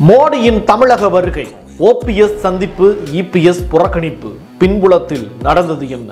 மோடியின் தமிழக வருகை ஓபிஎஸ் சந்திப்பு இபிஎஸ் புறக்கணிப்பு பின்புலத்தில் நடந்தது என்ன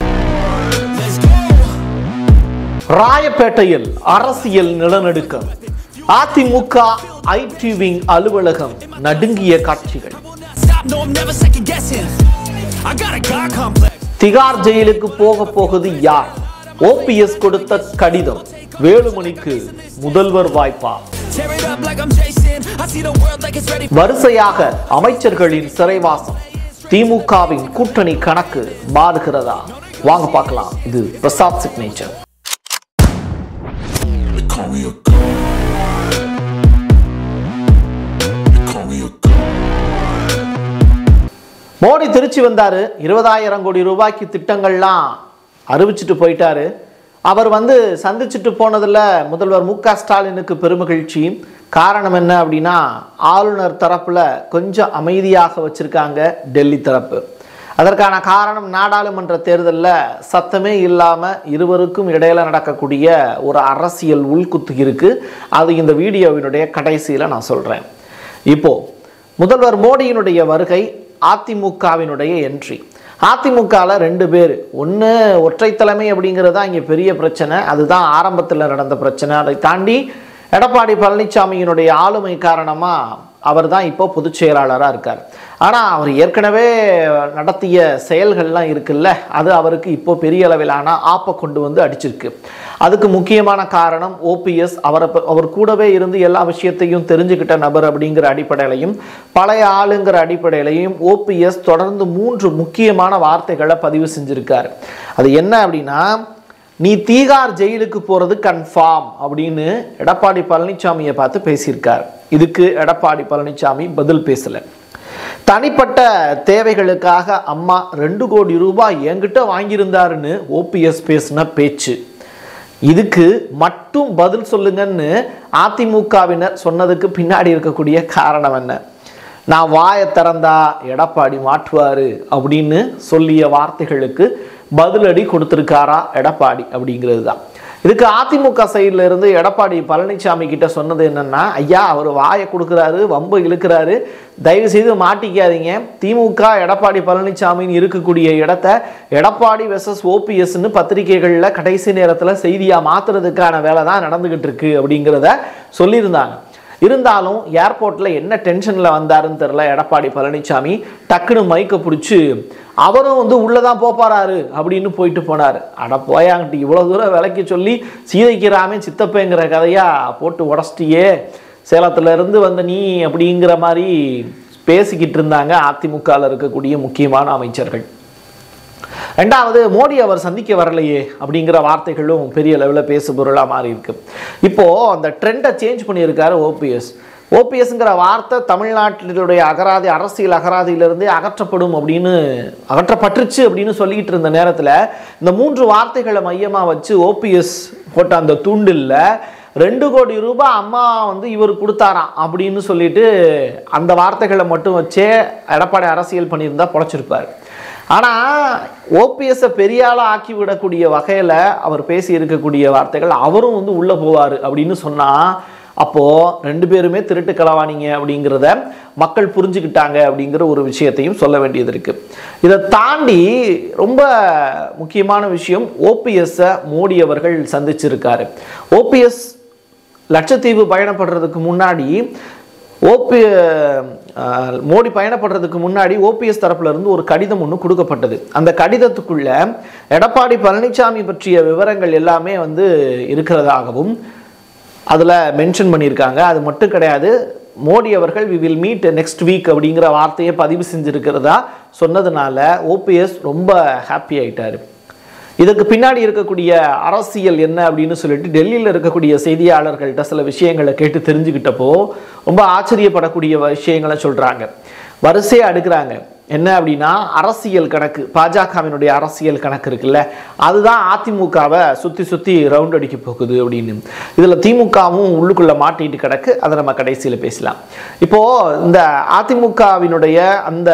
ராயப்பேட்டையில் அரசியல் நிலநடுக்கம் அதிமுக ஐடி விங் அலுவலகம் நடுங்கிய காட்சிகள் Stop, no, I'm never second guessing. I got a God complex. Tihar ஜெயிலுக்கு போக போகுது யார் ஓபிஎஸ் கொடுத்த கடிதம் வேலுமணிக்கு முதல்வர் வாய்ப்பா Tear it up like I'm Jason. I see the world like it's ready. வரிசையாக அமைச்சர்களின் சிறைவாசம் திமுகவின் கூட்டணி கணக்கு மாறுகிறதா வாங்க பார்க்கலாம் இது Prasad signature They call me a god. They call me a god. Modi Tiruchi வந்தாரு இருபதாயிரம் கோடி ரூபாய்க்கு திட்டங்கள்லாம் அறிவிச்சிட்டு போயிட்டாரு அவர் வந்து சந்திச்சுட்டு போனதுல முதல்வர் மு க ஸ்டாலினுக்கு பெருமகிழ்ச்சி காரணம் என்ன அப்படின்னா ஆளுநர் தரப்புல கொஞ்சம் அமைதியாக வச்சிருக்காங்க டெல்லி தரப்பு அதற்கான காரணம் நாடாளுமன்ற தேர்தலில் சத்தமே இல்லாமல் இருவருக்கும் இடையில நடக்கக்கூடிய ஒரு அரசியல் உள்குத்து இருக்கு அது இந்த வீடியோவினுடைய கடைசியில் நான் சொல்கிறேன் இப்போ முதல்வர் மோடியினுடைய வருகை அதிமுகவினுடைய என்ட்ரி அதிமுகவில் ரெண்டு பேர் ஒன்று ஒற்றை தலைமை அப்படிங்கிறது தான் இங்கே பெரிய பிரச்சனை அதுதான் ஆரம்பத்தில் நடந்த பிரச்சனை அதை தாண்டி எடப்பாடி பழனிசாமியினுடைய ஆளுமை காரணமாக அவர் தான் இப்போ பொதுச் செயலாளராக இருக்கார் ஆனால் அவர் ஏற்கனவே நடத்திய செயல்கள்லாம் இருக்குல்ல அது அவருக்கு இப்போ பெரிய அளவிலான ஆப்பை கொண்டு வந்து அடிச்சிருக்கு அதுக்கு முக்கியமான காரணம் ஓபிஎஸ் அவரை ப- அவர் கூடவே இருந்து எல்லா விஷயத்தையும் தெரிஞ்சுக்கிட்ட நபர் அப்படிங்கிற அடிப்படையிலையும் பழைய ஆளுங்கிற அடிப்படையிலையும் ஓபிஎஸ் தொடர்ந்து மூன்று முக்கியமான வார்த்தைகளை பதிவு செஞ்சிருக்காரு அது என்ன அப்படின்னா நீ தீகார் ஜெயிலுக்கு போறது கன்ஃபார்ம் அப்படின்னு எடப்பாடி பழனிசாமியை பார்த்து பேசியிருக்கார் இதுக்கு எடப்பாடி பழனிசாமி பதில் பேசல தனிப்பட்ட தேவைகளுக்காக அம்மா ரெண்டு கோடி ரூபாய் என்கிட்ட வாங்கியிருந்தாருன்னு ஓபிஎஸ் பேசின பேச்சு இதுக்கு மட்டும் பதில் சொல்லுங்கன்னு அதிமுகவினர் சொன்னதுக்கு பின்னாடி இருக்கக்கூடிய காரணம் என்ன நான் வாயை திறந்தா எடப்பாடி மாட்டுவாரு அப்படின்னு சொல்லிய வார்த்தைகளுக்கு பதிலடி கொடுத்திருக்காரா எடப்பாடி அப்படிங்கிறது தான் இதுக்கு அதிமுக சைடுல இருந்து எடப்பாடி பழனிசாமி கிட்ட சொன்னது என்னன்னா ஐயா அவர் வாயை கொடுக்குறாரு வம்பு இழுக்கிறாரு தயவு செய்து மாட்டிக்காதீங்க திமுக எடப்பாடி பழனிசாமின்னு இருக்கக்கூடிய இடத்த எடப்பாடி வெர்சஸ் ஓபிஎஸ்ன்னு பத்திரிகைகளில் கடைசி நேரத்தில் செய்தியாக மாத்துறதுக்கான வேலை தான் நடந்துகிட்டு இருக்கு அப்படிங்கிறத சொல்லியிருந்தாங்க இருந்தாலும் ஏர்போர்ட்டில் என்ன டென்ஷனில் வந்தாருன்னு தெரில எடப்பாடி பழனிசாமி டக்குன்னு மைக்கை பிடிச்சி அவரும் வந்து உள்ளே தான் போப்பாராரு அப்படின்னு போயிட்டு போனார் அட போயாங்கிட்டு இவ்வளோ தூரம் விலைக்கு சொல்லி சீதைக்கிறாமே சித்தப்பேங்கிற கதையாக போட்டு உடச்சிட்டியே சேலத்துல இருந்து வந்த நீ அப்படிங்கிற மாதிரி பேசிக்கிட்டு இருந்தாங்க அதிமுகவில் இருக்கக்கூடிய முக்கியமான அமைச்சர்கள் ரெண்டாவது மோடி அவர் சந்திக்க வரலையே அப்படிங்கிற வார்த்தைகளும் பெரிய லெவலில் பேசு பொருளாக மாறி இருக்கு இப்போ அந்த ட்ரெண்டை சேஞ்ச் பண்ணியிருக்காரு ஓபிஎஸ் ஓபிஎஸ்ங்கிற வார்த்தை தமிழ்நாட்டினுடைய அகராதி அரசியல் அகராதியிலிருந்தே அகற்றப்படும் அப்படின்னு அகற்றப்பட்டுருச்சு அப்படின்னு சொல்லிக்கிட்டு இருந்த நேரத்தில் இந்த மூன்று வார்த்தைகளை மையமாக வச்சு ஓபிஎஸ் போட்ட அந்த தூண்டில்ல ரெண்டு கோடி ரூபாய் அம்மா வந்து இவர் கொடுத்தாராம் அப்படின்னு சொல்லிட்டு அந்த வார்த்தைகளை மட்டும் வச்சே எடப்பாடி அரசியல் பண்ணியிருந்தா பொழைச்சிருப்பார் ஆனால் ஓபிஎஸ்ஸை பெரிய ஆளாக ஆக்கி விடக்கூடிய வகையில் அவர் பேசி இருக்கக்கூடிய வார்த்தைகள் அவரும் வந்து உள்ளே போவார் அப்படின்னு சொன்னால் அப்போது ரெண்டு பேருமே திருட்டு களவாணிங்க அப்படிங்கிறத மக்கள் புரிஞ்சுக்கிட்டாங்க அப்படிங்கிற ஒரு விஷயத்தையும் சொல்ல வேண்டியது இருக்குது இதை தாண்டி ரொம்ப முக்கியமான விஷயம் ஓபிஎஸ்ஸை மோடி அவர்கள் சந்திச்சிருக்காரு ஓபிஎஸ் லட்சத்தீவு பயணப்படுறதுக்கு முன்னாடி ஓபி அஹ், மோடி பயணப்படுறதுக்கு முன்னாடி ஓபிஎஸ் தரப்புல இருந்து ஒரு கடிதம் ஒன்று கொடுக்கப்பட்டது அந்த கடிதத்துக்குள்ள எடப்பாடி பழனிசாமி பற்றிய விவரங்கள் எல்லாமே வந்து இருக்கிறதாகவும் அதில் மென்ஷன் பண்ணியிருக்காங்க அது மட்டும் கிடையாது மோடி அவர்கள் we will meet next week அப்படிங்கிற வார்த்தையை பதிவு செஞ்சிருக்கிறதா சொன்னதுனால ஓபிஎஸ் ரொம்ப ஹாப்பி ஆயிட்டாரு இதுக்கு பின்னாடி இருக்கக்கூடிய அரசியல் என்ன அப்படின்னு சொல்லிட்டு டெல்லியில் இருக்கக்கூடிய செய்தியாளர்கள்ட்ட சில விஷயங்களை கேட்டு தெரிஞ்சுக்கிட்டப்போ ரொம்ப ஆச்சரியப்படக்கூடிய விஷயங்களை சொல்கிறாங்க வரிசையாக அடுக்குறாங்க என்ன அப்படின்னா அரசியல் கணக்கு பாஜகவினுடைய அரசியல் கணக்கு இருக்குல்ல அதுதான் அதிமுகவை சுற்றி சுற்றி ரவுண்ட் அடிக்க போகுது அப்படின்னு இதில் திமுகவும் உள்ளுக்குள்ளே மாட்டிட்டு கிடக்கு அதை நம்ம கடைசியில் பேசலாம் இப்போது இந்த அதிமுகவினுடைய அந்த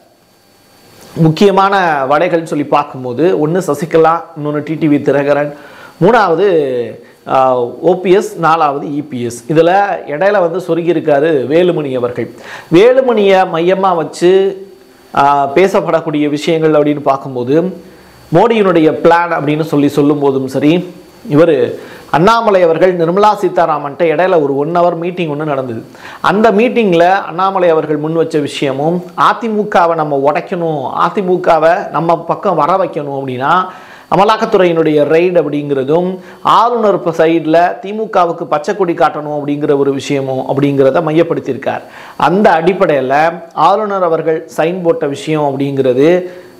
முக்கியமான வடைகள் சொல்லி பார்க்கும்போது ஒன்று சசிகலா இன்னொன்று டிடிவி தினகரன் மூணாவது ஓபிஎஸ் நாலாவது இபிஎஸ் இதில் இடையில வந்து சொருகியிருக்காரு வேலுமணி அவர்கள் வேலுமணியை மையமாக வச்சு ஆஹ், பேசப்படக்கூடிய விஷயங்கள் அப்படின்னு பார்க்கும்போது மோடியினுடைய பிளான் அப்படின்னு சொல்லி சொல்லும்போதும் சரி இவர் அண்ணாமலை அவர்கள் நிர்மலா சீதாராமன்ட்ட இடையில ஒரு ஒன் ஹவர் மீட்டிங் ஒன்று நடந்தது அந்த மீட்டிங்கில் அண்ணாமலை அவர்கள் முன் வச்ச விஷயமும் அதிமுகவை நம்ம உடைக்கணும் அதிமுகவை நம்ம பக்கம் வர வைக்கணும் அப்படின்னா அமலாக்கத்துறையினுடைய ரெய்டு அப்படிங்கிறதும் ஆளுநர் இப்போ சைடில் திமுகவுக்கு பச்சை கொடி காட்டணும் அப்படிங்கிற ஒரு விஷயமும் அப்படிங்கிறத மையப்படுத்தியிருக்கார் அந்த அடிப்படையில் ஆளுநர் அவர்கள் சைன் போட்ட விஷயம் அப்படிங்கிறது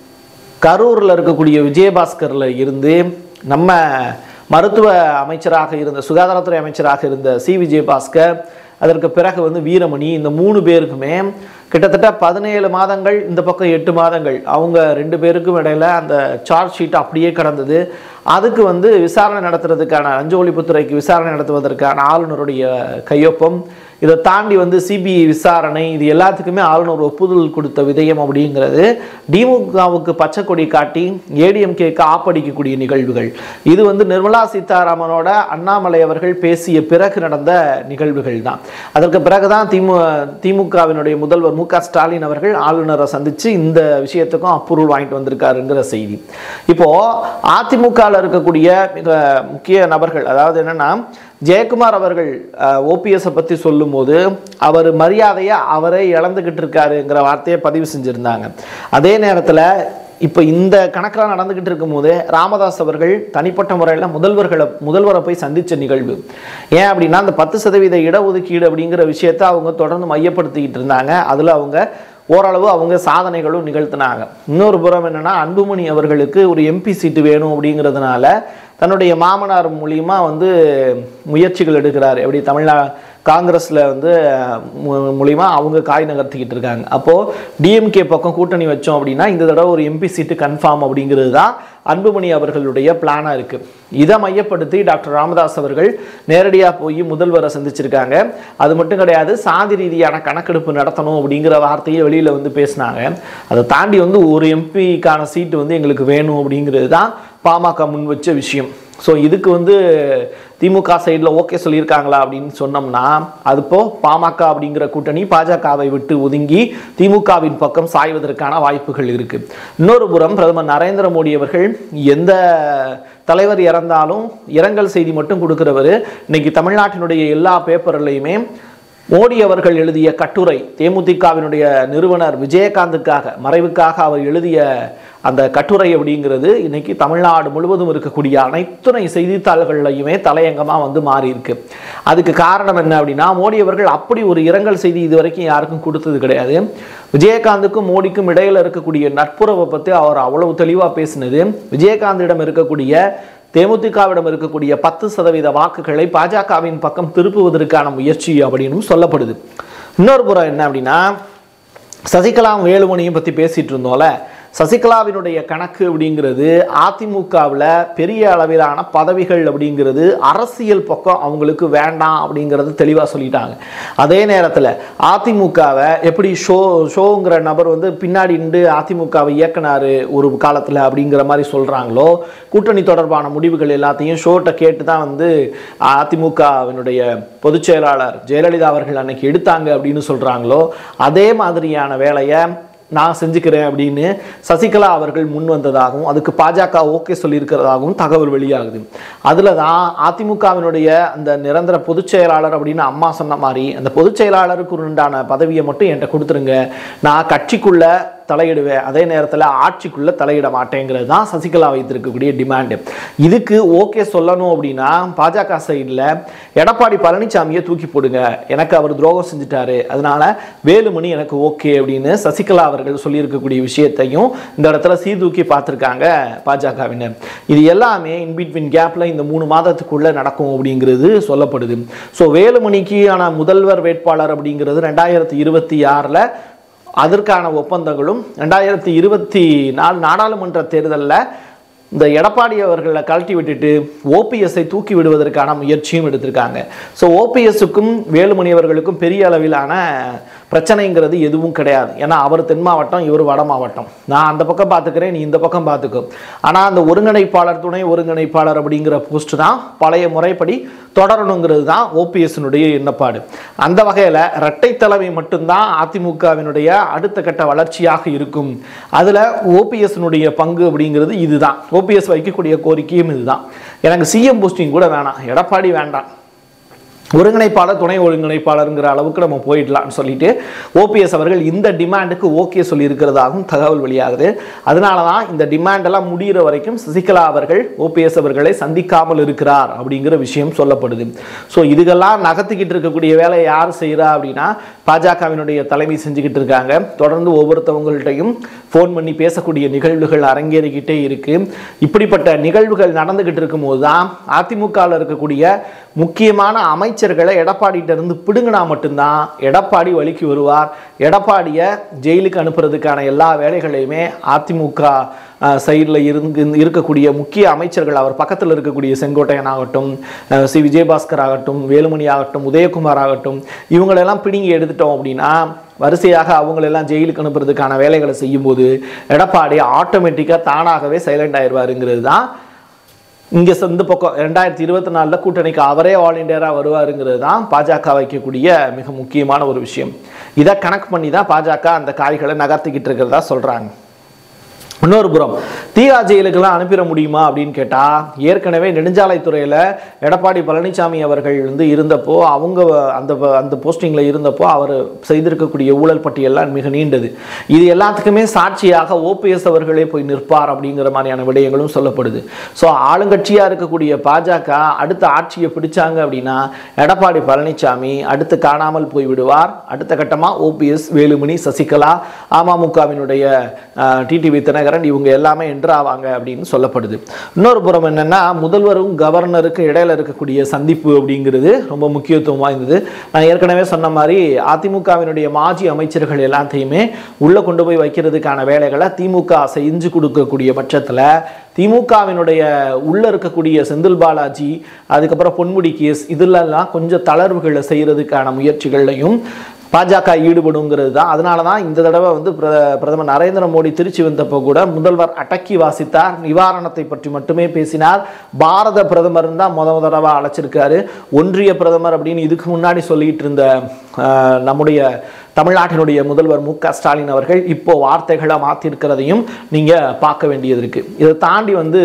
கரூரில் இருக்கக்கூடிய விஜயபாஸ்கரில் இருந்து நம்ம மருத்துவ அமைச்சராக இருந்த சுகாதாரத்துறை அமைச்சராக இருந்த சி விஜயபாஸ்கர் அதற்கு பிறகு வந்து வீரமணி இந்த மூணு பேருக்குமே கிட்டத்தட்ட பதினேழு மாதங்கள் இந்த பக்கம் எட்டு மாதங்கள் அவங்க ரெண்டு பேருக்கும் இடையில அந்த சார்ஜ் ஷீட் அப்படியே கடந்தது அதுக்கு வந்து விசாரணை நடத்துறதுக்கான லஞ்ச ஒழிப்புத்துறைக்கு விசாரணை நடத்துவதற்கான ஆளுநருடைய கையொப்பம் இதை தாண்டி வந்து சிபிஐ விசாரணை இது எல்லாத்துக்குமே ஆளுநர் ஒப்புதல் கொடுத்த விதயம் அப்படிங்கிறது திமுகவுக்கு பச்சை கொடி காட்டி ஏடிஎம்கேக்கு ஆப்படிக்கக்கூடிய நிகழ்வுகள் இது வந்து நிர்மலா சீதாராமனோட அண்ணாமலை அவர்கள் பேசிய பிறகு நடந்த நிகழ்வுகள் தான் அதற்கு பிறகுதான் திமு திமுகவினுடைய முதல்வர் மு க ஸ்டாலின் அவர்கள் ஆளுநரை சந்திச்சு இந்த விஷயத்துக்கும் அப்ரூவல் வாங்கிட்டு வந்திருக்காருங்கிற செய்தி இப்போ அதிமுகவில் இருக்கக்கூடிய மிக முக்கிய நபர்கள் அதாவது என்னன்னா ஜெயக்குமார் அவர்கள் ஓபிஎஸை பற்றி சொல்லும்போது அவர் மரியாதையை அவரே இழந்துக்கிட்டு இருக்காருங்கிற வார்த்தையை பதிவு செஞ்சுருந்தாங்க அதே நேரத்தில் இப்போ இந்த கணக்கெல்லாம் நடந்துக்கிட்டு இருக்கும்போது ராமதாஸ் அவர்கள் தனிப்பட்ட முறையில் முதல்வர்களை முதல்வரை போய் சந்தித்த நிகழ்வு ஏன் அப்படின்னா அந்த பத்து சதவீத இடஒதுக்கீடு அப்படிங்கிற விஷயத்தை அவங்க தொடர்ந்து மையப்படுத்திக்கிட்டு இருந்தாங்க அதில் அவங்க ஓரளவு அவங்க சாதனைகளும் நிகழ்த்தினாங்க இன்னொரு புறம் என்னன்னா அன்புமணி அவர்களுக்கு ஒரு எம்பி சீட்டு வேணும் அப்படிங்கிறதுனால தன்னுடைய மாமனார் மூலியமா வந்து முயற்சிகள் எடுக்கிறார் எப்படி தமிழ்நா காங்கிரஸில் வந்து மு- மூலியமா அவங்க காய் நகர்த்திக்கிட்டு இருக்காங்க அப்போது டிஎம்கே பக்கம் கூட்டணி வச்சோம் அப்படின்னா இந்த தடவை ஒரு எம்பி சீட்டு கன்ஃபார்ம் அப்படிங்கிறது தான் அன்புமணி அவர்களுடைய பிளானாக இருக்குது இதை மையப்படுத்தி டாக்டர் ராமதாஸ் அவர்கள் நேரடியாக போய் முதல்வரை சந்திச்சிருக்காங்க அது மட்டும் கிடையாது சாதி ரீதியான கணக்கெடுப்பு நடத்தணும் அப்படிங்கிற வார்த்தையை வெளியில் வந்து பேசினாங்க அதை தாண்டி வந்து ஒரு எம்பிக்கான சீட்டு வந்து எங்களுக்கு வேணும் அப்படிங்கிறது தான் பாமக முன் வச்ச விஷயம் ஸோ இதுக்கு வந்து திமுக சைடில் ஓகே சொல்லியிருக்காங்களா அப்படின்னு சொன்னோம்னா அதுப்போ பாமக அப்படிங்கிற கூட்டணி பாஜகவை விட்டு ஒதுங்கி திமுகவின் பக்கம் சாய்வதற்கான வாய்ப்புகள் இருக்கு இன்னொரு புறம் பிரதமர் நரேந்திர மோடி அவர்கள் எந்த தலைவர் இறந்தாலும் இரங்கல் செய்தி மட்டும் கொடுக்கிறவர் இன்னைக்கு தமிழ்நாட்டினுடைய எல்லா பேப்பர்லையுமே மோடி அவர்கள் எழுதிய கட்டுரை தேமுதிகவினுடைய நிறுவனர் விஜயகாந்துக்காக மறைவுக்காக அவர் எழுதிய அந்த கட்டுரை அப்படிங்கிறது இன்னைக்கு தமிழ்நாடு முழுவதும் இருக்கக்கூடிய அனைத்துணை செய்தித்தாள்கள்லையுமே தலையங்கமாக வந்து மாறி இருக்கு அதுக்கு காரணம் என்ன அப்படின்னா மோடி அவர்கள் அப்படி ஒரு இரங்கல் செய்தி இது வரைக்கும் யாருக்கும் கொடுத்தது கிடையாது விஜயகாந்துக்கும் மோடிக்கும் இடையில இருக்கக்கூடிய நட்புறவை பற்றி அவர் அவ்வளவு தெளிவாக பேசினது விஜயகாந்திடம் இருக்கக்கூடிய தேமுதிகவிடம் இருக்கக்கூடிய பத்து சதவீத வாக்குகளை பாஜகவின் பக்கம் திருப்புவதற்கான முயற்சி அப்படின்னு சொல்லப்படுது இன்னொரு புறம் என்ன அப்படின்னா சசிகலா வேலுமணியும் பற்றி பேசிட்டு இருந்தோம்ல சசிகலாவினுடைய கணக்கு அப்படிங்கிறது அதிமுகவில் பெரிய அளவிலான பதவிகள் அப்படிங்கிறது அரசியல் பக்கம் அவங்களுக்கு வேண்டாம் அப்படிங்கிறது தெளிவாக சொல்லிட்டாங்க அதே நேரத்தில் அதிமுகவை எப்படி ஷோ ஷோங்கிற நபர் வந்து பின்னாடி நின்று அதிமுகவை இயக்குனாரு ஒரு காலத்தில் அப்படிங்கிற மாதிரி சொல்கிறாங்களோ கூட்டணி தொடர்பான முடிவுகள் எல்லாத்தையும் ஷோட்டை கேட்டு தான் வந்து அதிமுகவினுடைய பொதுச் செயலாளர் ஜெயலலிதா அவர்கள் அன்னைக்கு எடுத்தாங்க அப்படின்னு சொல்கிறாங்களோ அதே மாதிரியான வேலையை நான் செஞ்சுக்கிறேன் அப்படின்னு சசிகலா அவர்கள் முன் வந்ததாகவும் அதுக்கு பாஜக ஓகே சொல்லியிருக்கிறதாகவும் தகவல் வெளியாகுது அதில் தான் அதிமுகவினுடைய அந்த நிரந்தர பொதுச் செயலாளர் அப்படின்னு அம்மா சொன்ன மாதிரி அந்த பொதுச் செயலாளருக்கு உண்டான பதவியை மட்டும் என்கிட்ட கொடுத்துருங்க நான் கட்சிக்குள்ள தலையிடுவேன் அதே நேரத்தில் ஆட்சிக்குள்ள தலையிட மாட்டேங்கிறது தான் சசிகலா வைத்திருக்கக்கூடிய டிமாண்டு இதுக்கு ஓகே சொல்லணும் அப்படின்னா பாஜக சைடில் எடப்பாடி பழனிசாமியை தூக்கி போடுங்க எனக்கு அவர் துரோகம் செஞ்சுட்டாரு அதனால வேலுமணி எனக்கு ஓகே அப்படின்னு சசிகலா அவர்கள் சொல்லியிருக்கக்கூடிய விஷயத்தையும் இந்த இடத்துல சீர்தூக்கி பார்த்துருக்காங்க பாஜகவினர் இது எல்லாமே இன்பிட்வீன் கேப்பில் இந்த மூணு மாதத்துக்குள்ள நடக்கும் அப்படிங்கிறது சொல்லப்படுது ஸோ வேலுமணிக்கு ஆன முதல்வர் வேட்பாளர் அப்படிங்கிறது ரெண்டாயிரத்தி இருபத்தி ஆறில் அதற்கான ஒப்பந்தங்களும் ரெண்டாயிரத்தி இருபத்தி நாலு நாடாளுமன்ற தேர்தலில் இந்த எடப்பாடி அவர்களை கழட்டி விட்டுட்டு ஓபிஎஸ்ஐ தூக்கி விடுவதற்கான முயற்சியும் எடுத்திருக்காங்க ஸோ ஓபிஎஸ்ஸுக்கும் வேலுமணி அவர்களுக்கும் பெரிய அளவிலான பிரச்சனைங்கிறது எதுவும் கிடையாது ஏன்னா அவர் தென் மாவட்டம் இவர் வட மாவட்டம் நான் அந்த பக்கம் பார்த்துக்கிறேன் நீ இந்த பக்கம் பார்த்துக்கோ ஆனால் அந்த ஒருங்கிணைப்பாளர் துணை ஒருங்கிணைப்பாளர் அப்படிங்கிற போஸ்ட் தான் பழைய முறைப்படி தொடரணுங்கிறது தான் ஓபிஎஸ்னுடைய எண்ணப்பாடு அந்த வகையில் இரட்டை தலைமை மட்டும்தான் அதிமுகவினுடைய அடுத்த கட்ட வளர்ச்சியாக இருக்கும் அதில் ஓபிஎஸ்னுடைய பங்கு அப்படிங்கிறது இதுதான் ஓபிஎஸ் வைக்கக்கூடிய கோரிக்கையும் இதுதான் எனக்கு சிஎம் போஸ்டிங் கூட வேணாம் எடப்பாடி வேண்டாம் ஒருங்கிணைப்பாளர் துணை ஒருங்கிணைப்பாளருங்கிற அளவுக்கு நம்ம போயிடலாம்னு சொல்லிட்டு ஓபிஎஸ் அவர்கள் இந்த டிமாண்டுக்கு ஓகே சொல்லியிருக்கிறதாகவும் தகவல் வெளியாகுது அதனால தான் இந்த டிமாண்ட் எல்லாம் முடிகிற வரைக்கும் சசிகலா அவர்கள் ஓபிஎஸ் அவர்களை சந்திக்காமல் இருக்கிறார் அப்படிங்கிற விஷயம் சொல்லப்படுது ஸோ இதுக்கெல்லாம் நகர்த்திக்கிட்டு இருக்கக்கூடிய வேலையை யார் செய்கிறா அப்படின்னா பாஜகவினுடைய தலைமை செஞ்சுக்கிட்டு இருக்காங்க தொடர்ந்து ஒவ்வொருத்தவங்கள்ட்டையும் ஃபோன் பண்ணி பேசக்கூடிய நிகழ்வுகள் அரங்கேறிக்கிட்டே இருக்கு இப்படிப்பட்ட நிகழ்வுகள் நடந்துகிட்டு இருக்கும்போது தான் அதிமுகவில் இருக்கக்கூடிய முக்கியமான அமைச்சர்களை எடப்பாடிகிட்ட இருந்து பிடுங்கினா மட்டும்தான் எடப்பாடி வழிக்கு வருவார் எடப்பாடியை ஜெயிலுக்கு அனுப்புறதுக்கான எல்லா வேலைகளையுமே அதிமுக சைடில் இருந்து இருக்கக்கூடிய முக்கிய அமைச்சர்கள் அவர் பக்கத்தில் இருக்கக்கூடிய செங்கோட்டையன் ஆகட்டும் அஹ், சி விஜயபாஸ்கர் ஆகட்டும் வேலுமணி ஆகட்டும் உதயகுமார் ஆகட்டும் இவங்களெல்லாம் பிடுங்கி எடுத்துட்டோம் அப்படின்னா வரிசையாக அவங்களெல்லாம் ஜெயிலுக்கு அனுப்புறதுக்கான வேலைகளை செய்யும்போது எடப்பாடி ஆட்டோமேட்டிக்காக தானாகவே சைலண்ட் ஆயிடுவாருங்கிறது தான் இங்கே இந்த பக்கம் ரெண்டாயிரத்தி இருபத்தி நாலில் கூட்டணிக்கு அவரே வாலண்டியராக வருவாருங்கிறது தான் பாஜக வைக்கக்கூடிய மிக முக்கியமான ஒரு விஷயம் இதை கணக்கு பண்ணி தான் பாஜக அந்த காய்களை நகர்த்திக்கிட்டு இருக்கிறதா சொல்கிறாங்க இன்னொரு புறம் தீகா ஜெயிலுக்கெல்லாம் அனுப்பிட முடியுமா அப்படின்னு கேட்டால் ஏற்கனவே நெடுஞ்சாலைத்துறையில் எடப்பாடி பழனிசாமி அவர்கள் வந்து இருந்தப்போ அவங்க அந்த அந்த போஸ்டிங்கில் இருந்தப்போ அவர் செய்திருக்கக்கூடிய ஊழல் பட்டியல்லாம் மிக நீண்டது இது எல்லாத்துக்குமே சாட்சியாக ஓபிஎஸ் அவர்களே போய் நிற்பார் அப்படிங்கிற மாதிரியான விடயங்களும் சொல்லப்படுது ஸோ ஆளுங்கட்சியாக இருக்கக்கூடிய பாஜக அடுத்த ஆட்சியை பிடிச்சாங்க அப்படின்னா எடப்பாடி பழனிசாமி அடுத்து காணாமல் போய் விடுவார் அடுத்த கட்டமாக ஓபிஎஸ் வேலுமணி சசிகலா அமமுகவினுடைய டிடிவி தினகரன் இவங்க எல்லாமே என்ட்ரு ஆவாங்க அப்படின்னு சொல்லப்படுது இன்னொரு புறம் என்னன்னா முதல்வரும் கவர்னருக்கு இடையில இருக்கக்கூடிய சந்திப்பு அப்படிங்கிறது ரொம்ப முக்கியத்துவம் வாய்ந்தது நான் ஏற்கனவே சொன்ன மாதிரி அதிமுகவினுடைய மாஜி அமைச்சர்கள் எல்லாத்தையுமே உள்ள கொண்டு போய் வைக்கிறதுக்கான வேலைகளை திமுக செஞ்சு கொடுக்கக்கூடிய பட்சத்தில் திமுகவினுடைய உள்ள இருக்கக்கூடிய செந்தில் பாலாஜி அதுக்கப்புறம் பொன்முடி கேஸ் இதுலலாம் கொஞ்சம் தளர்வுகளை செய்யறதுக்கான முயற்சிகள்லையும் பாஜக ஈடுபடுங்கிறது தான் அதனால தான் இந்த தடவை வந்து பிர- பிரதமர் நரேந்திர மோடி திருச்சி வந்தப்போ கூட முதல்வர் அடக்கி வாசித்தார் நிவாரணத்தை பற்றி மட்டுமே பேசினார் பாரத பிரதமர் தான் முத முத தடவை அழைச்சிருக்காரு ஒன்றிய பிரதமர் அப்படின்னு இதுக்கு முன்னாடி சொல்லிட்டு இருந்த ஆஹ், நம்முடைய தமிழ்நாட்டினுடைய முதல்வர் மு க ஸ்டாலின் அவர்கள் இப்போ வார்த்தைகளை மாற்றிருக்கிறதையும் நீங்கள் பார்க்க வேண்டியது இருக்கு இதை தாண்டி வந்து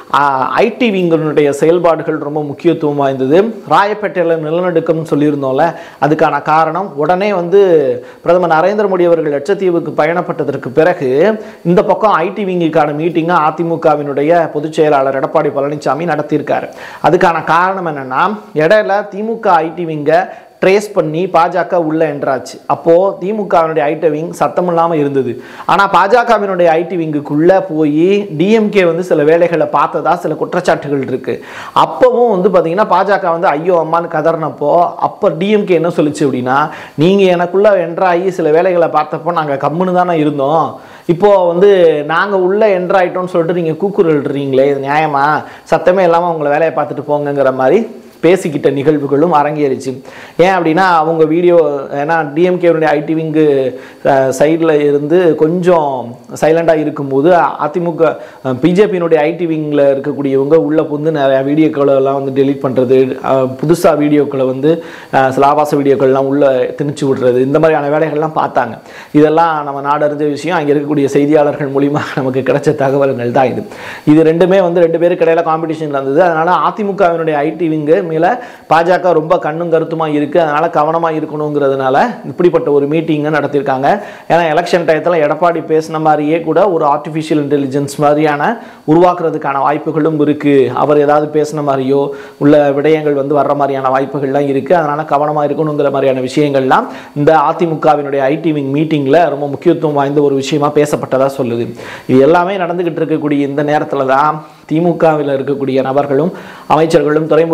ஐடி விங்கனுடைய செயல்பாடுகள் ரொம்ப முக்கியத்துவம் வாய்ந்தது ராயப்பேட்டையில் நிலநடுக்கம் சொல்லியிருந்தோம்ல அதுக்கான காரணம் உடனே வந்து பிரதமர் நரேந்திர மோடி அவர்கள் லட்சத்தீவுக்கு பயணப்பட்டதற்கு பிறகு இந்த பக்கம் ஐடி விங்குக்கான மீட்டிங்கை அதிமுகவினுடைய பொதுச் செயலாளர் எடப்பாடி பழனிசாமி நடத்தியிருக்காரு அதுக்கான காரணம் என்னன்னா இடையில திமுக ஐடி விங்கை ட்ரேஸ் பண்ணி பாஜக உள்ள என்றாச்சு அப்போ திமுகவினுடைய ஐடி விங் சத்தம் இல்லாமல் இருந்தது ஆனால் பாஜகவினுடைய ஐடி விங்குக்குள்ள போய் டிஎம்கே வந்து சில வேலைகளை பார்த்ததா சில குற்றச்சாட்டுகள் இருக்கு அப்பவும் வந்து பார்த்தீங்கன்னா பாஜக வந்து ஐயோ அம்மான்னு கதறினப்போ அப்போ டிஎம்கே என்ன சொல்லுச்சு அப்படின்னா நீங்கள் எனக்குள்ள என்ட்ராகி சில வேலைகளை பார்த்தப்போ நாங்கள் கம்முன்னு தானே இருந்தோம் இப்போ வந்து நாங்கள் உள்ள என்ட்ராயிட்டோம்னு சொல்லிட்டு நீங்கள் கூக்குரல்றீங்களே இது நியாயமா சத்தமே இல்லாமல் உங்களை வேலையை பார்த்துட்டு போங்கங்கிற மாதிரி பேசிக்கிட்ட நிகழ்வுகளும் அரங்கேறிச்சு ஏன் அப்படின்னா அவங்க வீடியோ ஏன்னா டிஎம்கேனுடைய ஐடி விங்கு சைடில் இருந்து கொஞ்சம் சைலண்டாக இருக்கும்போது அதிமுக பிஜேபியினுடைய ஐடி விங்கில் இருக்கக்கூடியவங்க உள்ளே புந்து நிறையா வீடியோக்களை எல்லாம் வந்து டெலீட் பண்ணுறது புதுசாக வீடியோக்களை வந்து அஹ், சில ஆபாச வீடியோக்கள்லாம் உள்ளே திணிச்சு விடுறது இந்த மாதிரியான வேலைகள்லாம் பார்த்தாங்க இதெல்லாம் நம்ம நாடறிஞ்ச விஷயம் அங்கே இருக்கக்கூடிய செய்தியாளர்கள் மூலிமா நமக்கு கிடைச்ச தகவல்கள் தான் இது இது ரெண்டுமே வந்து ரெண்டு பேருக்கு இடையில காம்படிஷன் இருந்தது அதனால அதிமுகவினுடைய ஐடி விங்கு மேலே பாஜக ரொம்ப கண்ணும் கருத்துமா இருக்கு அதனால கவனமா இருக்கணுங்கிறதுனால இப்படிப்பட்ட ஒரு மீட்டிங்கை நடத்தியிருக்காங்க ஏன்னா எலெக்ஷன் டயத்தில் எடப்பாடி பேசின மாதிரியே கூட ஒரு ஆர்டிஃபிஷியல் இன்டெலிஜென்ஸ் மாதிரியான உருவாக்குறதுக்கான வாய்ப்புகளும் இருக்கு அவர் ஏதாவது பேசின மாதிரியோ உள்ள விடயங்கள் வந்து வர்ற மாதிரியான வாய்ப்புகள்லாம் இருக்கு அதனால கவனமா இருக்கணுங்கிற மாதிரியான விஷயங்கள்லாம் இந்த அதிமுகவினுடைய ஐடி விங் மீட்டிங்ல ரொம்ப முக்கியத்துவம் வாய்ந்த ஒரு விஷயமா பேசப்பட்டதா சொல்லுது இது எல்லாமே நடந்துகிட்டு இருக்கக்கூடிய இந்த நேரத்துல தான் திமுகவில் இருக்கக்கூடிய நபர்களும் அமைச்சர்களும் துறைமுருகன் உள்ளிட்ட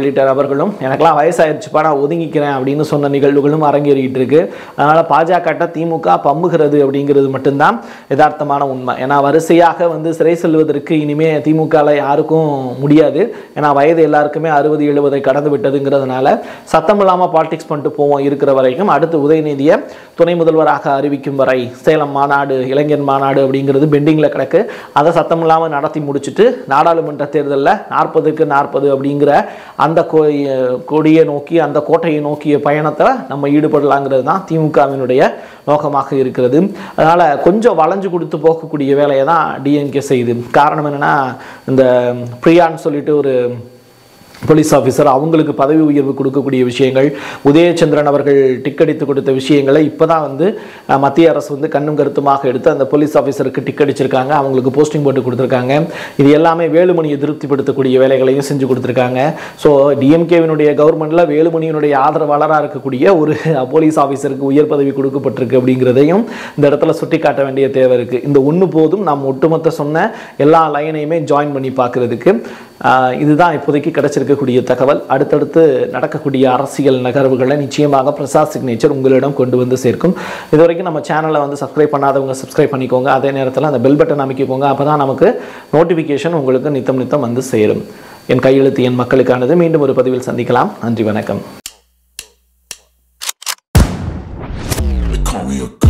உள்ளிட்ட நபர்களும் எனக்கெல்லாம் வயசாயிருச்சுப்பா நான் ஒதுங்கிக்கிறேன் அப்படின்னு சொன்ன நிகழ்வுகளும் அரங்கேறிட்டு இருக்கு அதனால் பாஜக திமுக பம்புகிறது அப்படிங்கிறது மட்டும்தான் யதார்த்தமான உண்மை ஏன்னா வரிசையாக வந்து சிறை செல்வதற்கு இனிமே திமுகவில் யாருக்கும் முடியாது ஏன்னா வயது எல்லாருக்குமே அறுபது எழுபதை கடந்து விட்டதுங்கிறதுனால சத்தம் இல்லாமல் பாலிடிக்ஸ் பண்ணிட்டு போவோம் இருக்கிற வரைக்கும் அடுத்து உதயநிதியை துணை முதல்வராக அறிவிக்கும் வரை சேலம் மாநாடு இளைஞர் மாநாடு அப்படிங்கிறது பெண்டிங்கில் கிடக்கு அதை சத்தம் இல்லாமல் நடத்தி முடிச்சுட்டு நாடாளுமன்ற தேர்தலில் நாற்பதுக்கு நாற்பது அப்படிங்கிற அந்த கொ கொடியை நோக்கி அந்த கோட்டையை நோக்கிய பயணத்தில் நம்ம ஈடுபடலாங்கிறது தான் திமுகவினுடைய நோக்கமாக இருக்கிறது அதனால் கொஞ்சம் வளைஞ்சு கொடுத்து போகக்கூடிய வேலையை தான் டிஎம்கே செய்யுது காரணம் என்னென்னா இந்த பிரியான்னு சொல்லிட்டு ஒரு போலீஸ் ஆஃபீஸர் அவங்களுக்கு பதவி உயர்வு கொடுக்கக்கூடிய விஷயங்கள் உதயச்சந்திரன் அவர்கள் டிக்கெடித்து கொடுத்த விஷயங்களை இப்போ தான் வந்து அஹ், மத்திய அரசு வந்து கண்ணும் கருத்துமாக எடுத்து அந்த போலீஸ் ஆஃபீஸருக்கு டிக் அடிச்சிருக்காங்க அவங்களுக்கு போஸ்டிங் போட்டு கொடுத்துருக்காங்க இது எல்லாமே வேலுமணியை திருப்திப்படுத்தக்கூடிய வேலைகளையும் செஞ்சு கொடுத்துருக்காங்க ஸோ டிஎம்கேவினுடைய கவர்மெண்ட்டில் வேலுமணியினுடைய ஆதரவாளராக இருக்கக்கூடிய ஒரு போலீஸ் ஆஃபீஸருக்கு உயர் பதவி கொடுக்கப்பட்டிருக்கு அப்படிங்கிறதையும் இந்த இடத்துல சுட்டி காட்ட வேண்டிய தேவை இருக்குது இந்த ஒன்று போதும் நாம் ஒட்டுமொத்த சொன்ன எல்லா லைனையுமே ஜாயின் பண்ணி பார்க்குறதுக்கு ஆஹ் இதுதான் இப்போதைக்கு கிடைச்சிருக்கக்கூடிய தகவல் அடுத்தடுத்து நடக்கக்கூடிய அரசியல் நகர்வுகளை நிச்சயமாக பிரசாத் சிக்னேச்சர் உங்களிடம் கொண்டு வந்து சேர்க்கும் இது வரைக்கும் நம்ம சேனலை வந்து சப்ஸ்கிரைப் பண்ணாதவங்க சப்ஸ்கிரைப் பண்ணிக்கோங்க அதே நேரத்தில் அந்த பெல் பட்டன் அமைக்கிக்கோங்க அப்போ தான் நமக்கு நோட்டிஃபிகேஷன் உங்களுக்கு நித்தம் நித்தம் வந்து சேரும் என் கையெழுத்து என் மக்களுக்கானது மீண்டும் ஒரு பதிவில் சந்திக்கலாம் நன்றி வணக்கம் They call me a god.